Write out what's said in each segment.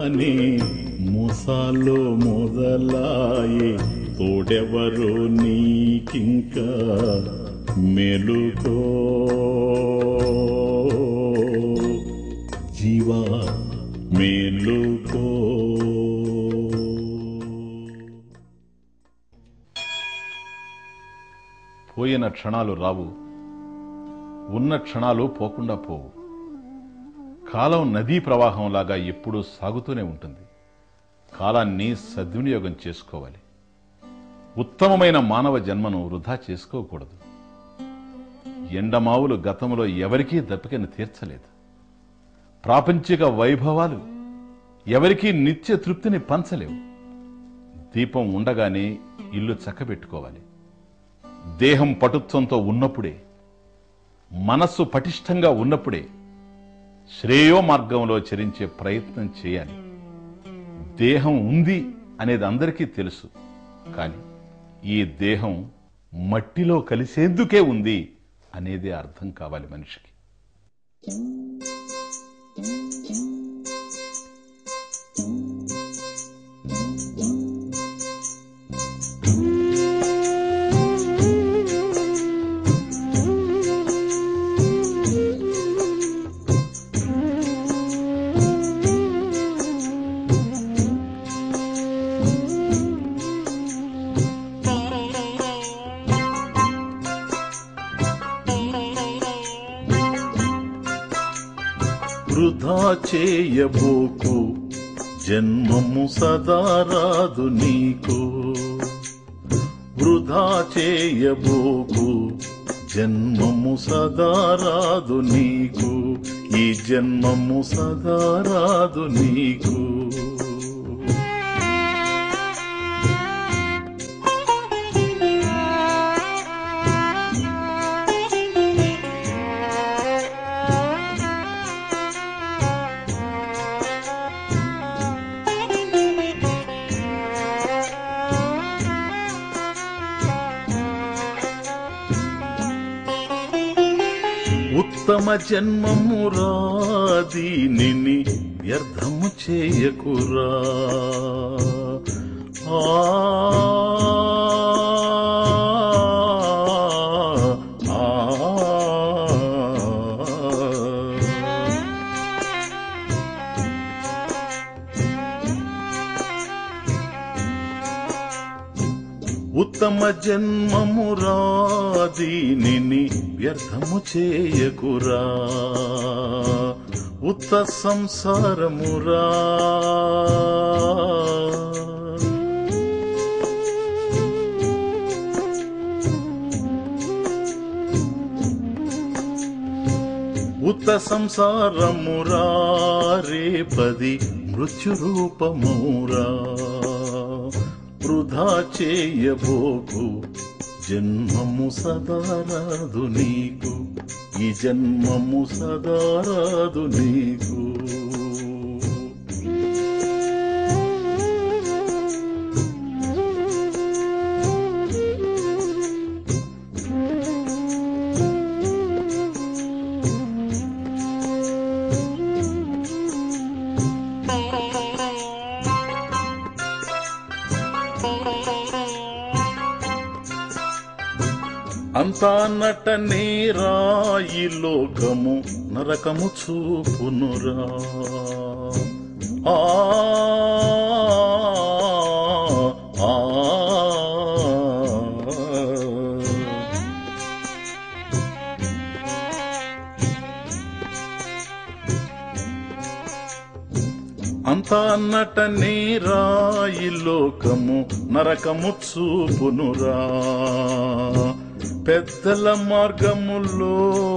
అని ముసాలో మొదలాయి తోడెవరు నీకింకా మెలుకో జీవా మేలుకో పోయిన క్షణాలు రావు ఉన్న క్షణాలు పోకుండా పోవు కాలం నదీ ప్రవాహంలాగా ఎప్పుడూ సాగుతూనే ఉంటుంది కాలాన్ని సద్వినియోగం చేసుకోవాలి ఉత్తమమైన మానవ జన్మను వృధా చేసుకోకూడదు ఎండమావులు గతంలో ఎవరికీ దప్పికను తీర్చలేదు ప్రాపంచిక వైభవాలు ఎవరికీ నిత్య తృప్తిని పంచలేవు దీపం ఉండగానే ఇల్లు చక్కబెట్టుకోవాలి దేహం పటుత్వంతో ఉన్నప్పుడే మనస్సు పటిష్టంగా ఉన్నప్పుడే శ్రేయో మార్గంలో చరించే ప్రయత్నం చేయాలి దేహం ఉంది అనేది అందరికీ తెలుసు కానీ ఈ దేహం మట్టిలో కలిసేందుకే ఉంది అనేది అర్థం కావాలి మనిషికి వృధా చేయబోకు జన్మము సదారాదు నీకు వృధా చేయబోకు జన్మము సదారాదు నీకు ఈ జన్మము సదారాదు నీకు ఉత్తమ జన్మము రాదీనిని వ్యర్థము చేయకురా ఆ ఆ ఉత్తమ జన్మము రాదీనిని వ్యర్థము చేయకురా ఉత్త సంసారమురా ఉత్త సంసారమురా రేపది మృత్యు రూపమురా వృధా చేయబోకు జన్మము సదారాదు నీకు ఈ జన్మము సదారాదు నీకు అంతా నటనే రాయి లోకము నరకము చూపునురా ఆ ఆ, అంతా నటనే రాయి లోకము నరకము చూపునురా పెద్దల మార్గములో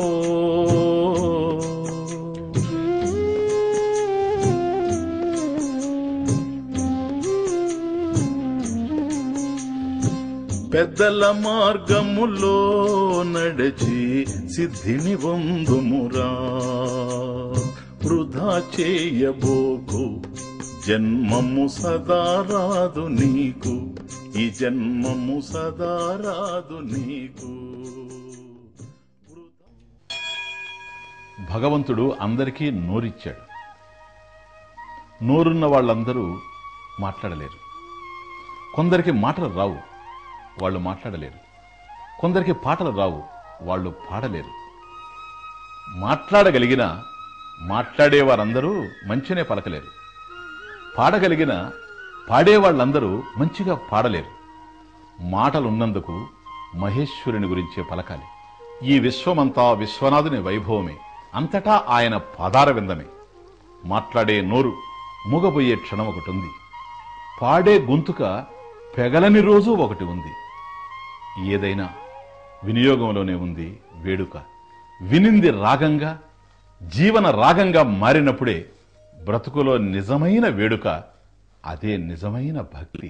పెద్దల మార్గములో నడిచి సిద్ధిని వందుమురా వృధా చేయబోకు జన్మము సదారాదు నీకు ఈ జన్మము సదారాదు నీకు భగవంతుడు అందరికీ నోరిచ్చాడు నోరున్న వాళ్ళందరూ మాట్లాడలేరు కొందరికి మాటలు రావు వాళ్ళు మాట్లాడలేరు కొందరికి పాటలు రావు వాళ్ళు పాడలేరు మాట్లాడగలిగిన మాట్లాడేవారందరూ మంచినే పలకలేరు పాడగలిగిన పాడేవాళ్ళందరూ మంచిగా పాడలేరు మాటలున్నందుకు మహేశ్వరుని గురించే పలకాలి ఈ విశ్వమంతా విశ్వనాథుని వైభవమే అంతటా ఆయన పాదార విందమే మాట్లాడే నోరు మూగబోయే క్షణం ఒకటి ఉంది పాడే గొంతుక పెగలని రోజు ఒకటి ఉంది ఏదైనా వినియోగంలోనే ఉంది వేడుక వినింది రాగంగా జీవన రాగంగా మారినప్పుడే బ్రతుకులో నిజమైన వేడుక అదే నిజమైన భక్తి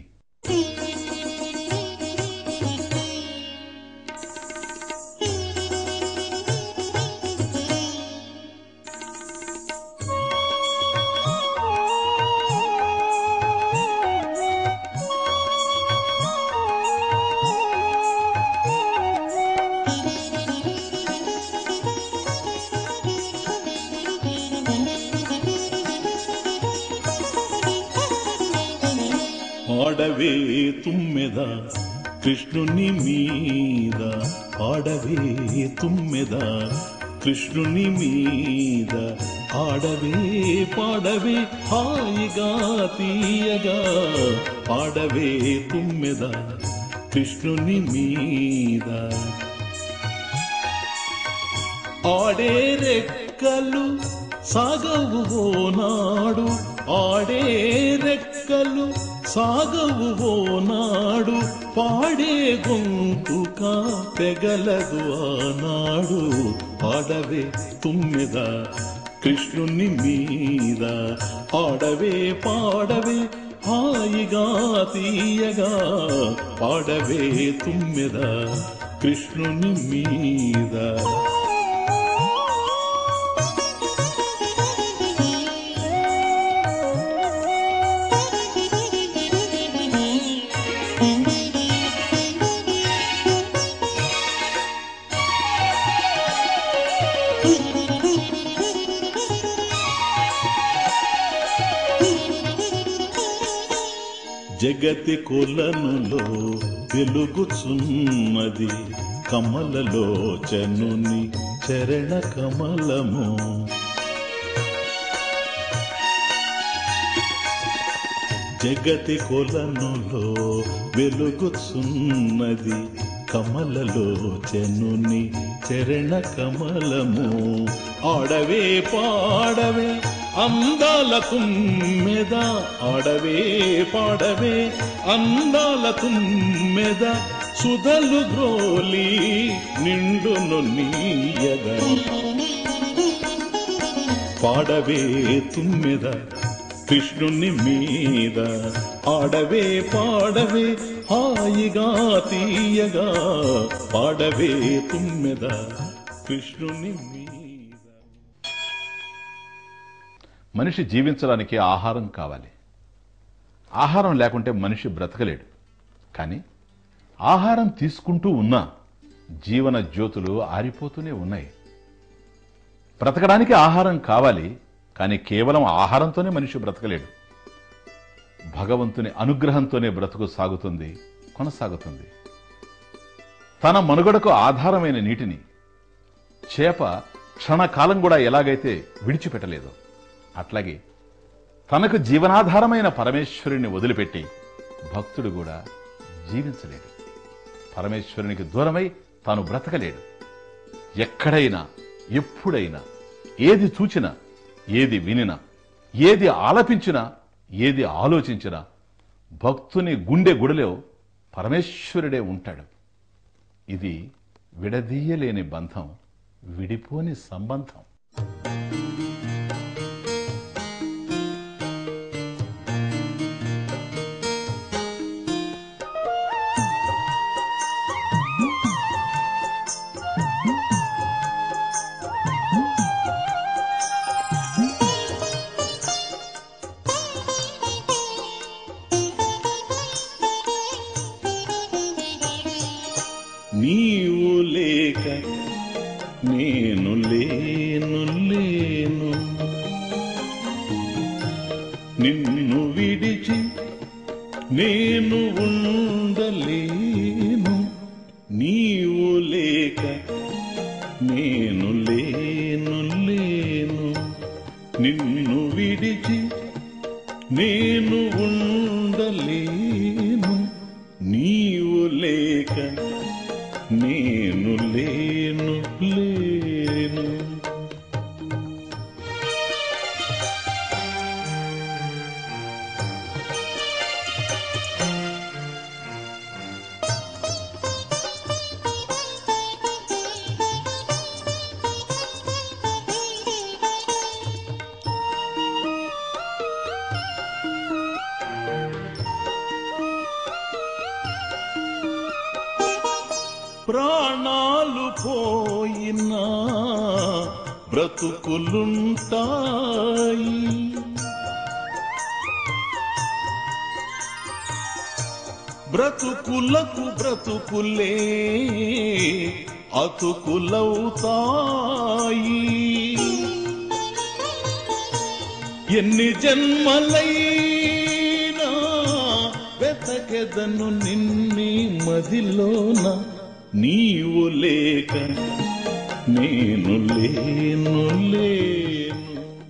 ఆడవే తుమ్మెద కృష్ణుని మీద ఆడవే తుమ్మెద కృష్ణుని మీద ఆడవే పాడవే హాయిగా తీయగా పాడవే తుమ్మెద కృష్ణుని మీద ఆడే రెక్కలు సాగవు ఓనాడు ఆడే రెక్కలు సాగవు ఓనాడు పాడే గొంతుక పెగలదు ఆనాడు పాడవే తుమ్మెద కృష్ణుని మీద ఆడవే పాడవే హాయిగా తీయగా పాడవే తుమ్మెద కృష్ణుని మీద జగతి కొలనులో వెలుగుచున్నది కమలలో చనుని చరణ కమలము జగతి కొలనులో వెలుగుచున్నది కమలలో చెనుని చరణ కమలము ఆడవే పాడవే అందాల తుమ్మెద ఆడవే పాడవే అందాల తుమ్మెద సుధలు గ్రోలి నిండును నీయగా పాడవే తుమ్మెద కృష్ణుని మీద ఆడవే పాడవే హాయిగా తీయగా పాడవే తుమ్మెద కృష్ణుని మీద మనిషి జీవించడానికి ఆహారం కావాలి ఆహారం లేకుంటే మనిషి బ్రతకలేడు కానీ ఆహారం తీసుకుంటూ ఉన్నా జీవన జ్యోతులు ఆరిపోతూనే ఉన్నాయి బ్రతకడానికి ఆహారం కావాలి కానీ కేవలం ఆహారంతోనే మనిషి బ్రతకలేడు భగవంతుని అనుగ్రహంతోనే బ్రతుకు సాగుతుంది కొనసాగుతుంది తన మనుగడకు ఆధారమైన నీటిని చేప క్షణకాలం కూడా ఎలాగైతే విడిచిపెట్టలేదు అట్లాగే తనకు జీవనాధారమైన పరమేశ్వరుని వదిలిపెట్టి భక్తుడు కూడా జీవించలేడు పరమేశ్వరునికి దూరమై తాను బ్రతకలేడు ఎక్కడైనా ఎప్పుడైనా ఏది చూచినా ఏది వినినా ఏది ఆలపించినా ఏది ఆలోచించినా భక్తుని గుండె గుడిలో పరమేశ్వరుడే ఉంటాడు ఇది విడదీయలేని బంధం విడిపోని సంబంధం నీవు లేక నేను లేను లేను విడిచి నేను ఉండలేను నీవు లేక నేను లేను లేను నిన్ను విడిచి నేను ఉండలేను నీవు లేక నేను లేను లేను ప్రాణాలు పోయినా బ్రతుకులుంటాయి బ్రతుకులకు బ్రతుకులే అతుకులవుతాయి ఎన్ని జన్మలైనా వెతకెదను నిన్ని మదిలోన నీవు లేక నేను లేను లేను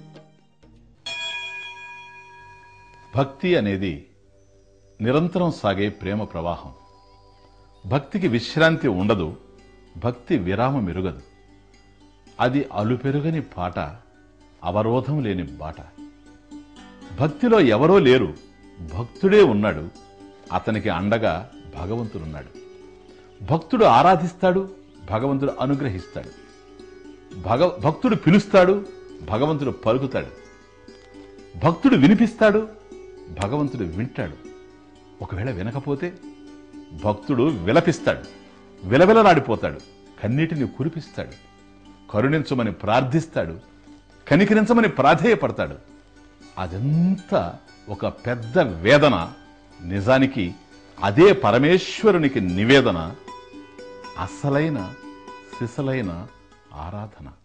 భక్తి అనేది నిరంతరం సాగే ప్రేమ ప్రవాహం భక్తికి విశ్రాంతి ఉండదు భక్తి విరామం ఎరుగదు అది అలుపెరుగని పాట అవరోధం లేని బాట భక్తిలో ఎవరో లేరు భక్తుడే ఉన్నాడు అతనికి అండగా భగవంతుడున్నాడు భక్తుడు ఆరాధిస్తాడు భగవంతుడు అనుగ్రహిస్తాడు భగ భక్తుడు పిలుస్తాడు భగవంతుడు పలుకుతాడు భక్తుడు వినిపిస్తాడు భగవంతుడు వింటాడు ఒకవేళ వినకపోతే భక్తుడు విలపిస్తాడు విలవిలలాడిపోతాడు కన్నీటిని కురిపిస్తాడు కరుణించమని ప్రార్థిస్తాడు కనికరించమని ప్రాధేయపడతాడు అదంతా ఒక పెద్ద వేదన నిజానికి అదే పరమేశ్వరునికి నివేదన అసలైన సిసలైన ఆరాధన